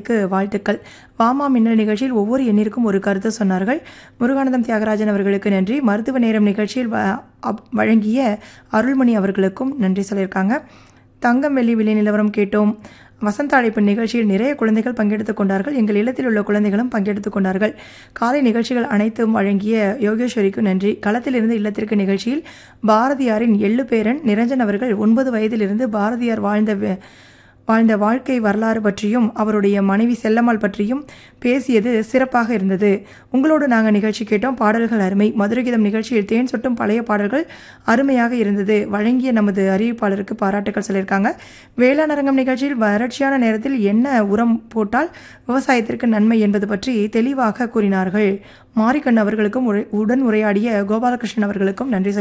நிகழ்ச்சிக்கு வாழ்த்துக்கள் வாமா மின்னல் நிகழ்ச்சியில் ஒவ்வொரு எண்ணிற்கும் ஒரு கருத்து சொன்னார்கள் முருகானந்தம் தியாகராஜன் அவர்களுக்கு நன்றி மருத்துவ நேரம் நிகழ்ச்சியில் வ- அப்- வழங்கிய அருள்மணி அவர்களுக்கும் நன்றி சொல்லியிருக்காங்க தங்கம் வெள்ளி விலை நிலவரம் கேட்டோம் வசந்த அழைப்பு நிகழ்ச்சியில் நிறைய குழந்தைகள் பங்கெடுத்துக் கொண்டார்கள் எங்கள் இல்லத்தில் உள்ள குழந்தைகளும் பங்கெடுத்துக் கொண்டார்கள் காலை நிகழ்ச்சிகள் அனைத்தும் வழங்கிய யோகேஸ்வரிக்கு நன்றி களத்திலிருந்து இல்லத்திற்கு நிகழ்ச்சியில் பாரதியாரின் எள்ளு பேரன் நிரஞ்சன் அவர்கள் ஒன்பது வயதிலிருந்து பாரதியார் வாழ்ந்த வே- வாழ்ந்த வாழ்க்கை வரலாறு பற்றியும் அவருடைய மனைவி செல்லம்மாள் பற்றியும் பேசியது சிறப்பாக இருந்தது உங்களோடு நாங்கள் நிகழ்ச்சி கேட்டோம் பாடல்கள் அருமை மதுரகீதம் நிகழ்ச்சியில் தேன் சொட்டும் பழைய பாடல்கள் அருமையாக இருந்தது வழங்கிய நமது அறிவிப்பாளருக்கு பாராட்டுக்கள் சொல்லியிருக்காங்க வேளாண் அரங்கம் நிகழ்ச்சியில் வறட்சியான நேரத்தில் என்ன உரம் போட்டால் விவசாயத்திற்கு நன்மை என்பது பற்றி தெளிவாக கூறினார்கள் மாரிக்கண் அவர்களுக்கும் உரை- உடன் உரையாடிய கோபாலகிருஷ்ணன் அவர்களுக்கும் நன்றி சொல்லி